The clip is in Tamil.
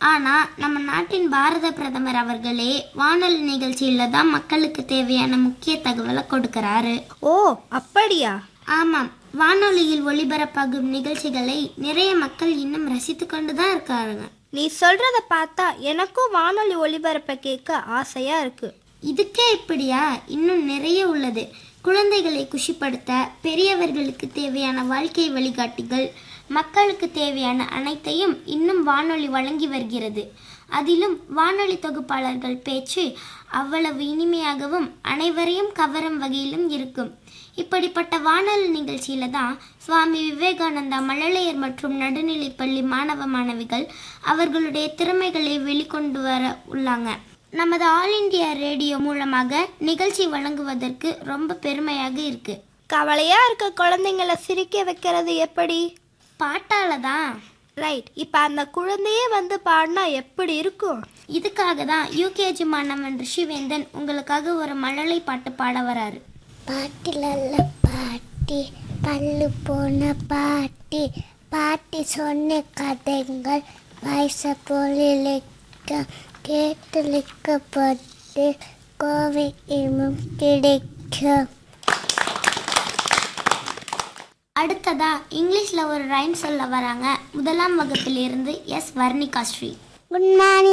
ஆனா நம்ம நாட்டின் பாரத பிரதமர் அவர்களே வானொலி நிகழ்ச்சியில தான் மக்களுக்கு தேவையான முக்கிய தகவலை கொடுக்கறாரு ஓ அப்படியா ஆமாம் வானொலியில் ஒளிபரப்பாகும் நிகழ்ச்சிகளை நிறைய மக்கள் இன்னும் ரசித்து கொண்டு தான் இருக்காருங்க நீ சொல்றத பார்த்தா எனக்கும் வானொலி ஒளிபரப்ப கேட்க ஆசையா இருக்கு இதுக்கே இப்படியா இன்னும் நிறைய உள்ளது குழந்தைகளை குஷிப்படுத்த பெரியவர்களுக்கு தேவையான வாழ்க்கை வழிகாட்டிகள் மக்களுக்கு தேவையான அனைத்தையும் இன்னும் வானொலி வழங்கி வருகிறது அதிலும் வானொலி தொகுப்பாளர்கள் பேச்சு அவ்வளவு இனிமையாகவும் அனைவரையும் கவரும் வகையிலும் இருக்கும் இப்படிப்பட்ட வானொலி நிகழ்ச்சியில தான் சுவாமி விவேகானந்தா மழலையர் மற்றும் நடுநிலைப்பள்ளி மாணவ மாணவிகள் அவர்களுடைய திறமைகளை வெளிக்கொண்டு வர உள்ளாங்க நமது ஆல் இந்தியா ரேடியோ மூலமாக நிகழ்ச்சி வழங்குவதற்கு ரொம்ப பெருமையாக இருக்கு கவலையா இருக்க குழந்தைங்கள சிரிக்க வைக்கிறது எப்படி பாட்டால தான் ரைட் இப்போ அந்த குழந்தையே வந்து பாடினா எப்படி இருக்கும் இதுக்காக தான் யூகேஜி மாணவன் ரிஷிவேந்தன் உங்களுக்காக ஒரு மழலை பாட்டு பாட வராரு பாட்டிலல்ல பாட்டி பல்லு போன பாட்டி பாட்டி சொன்ன கதைகள் வயச பொருளிக்க கேட்டளிக்கப்பட்டு கோவை இமும் கிடைக்கும் அடுத்ததா இங்கிலீஷ்ல ஒரு ரைம் சொல்ல வராங்க முதலாம் வகுப்பிலிருந்து S Varnika Sri good morning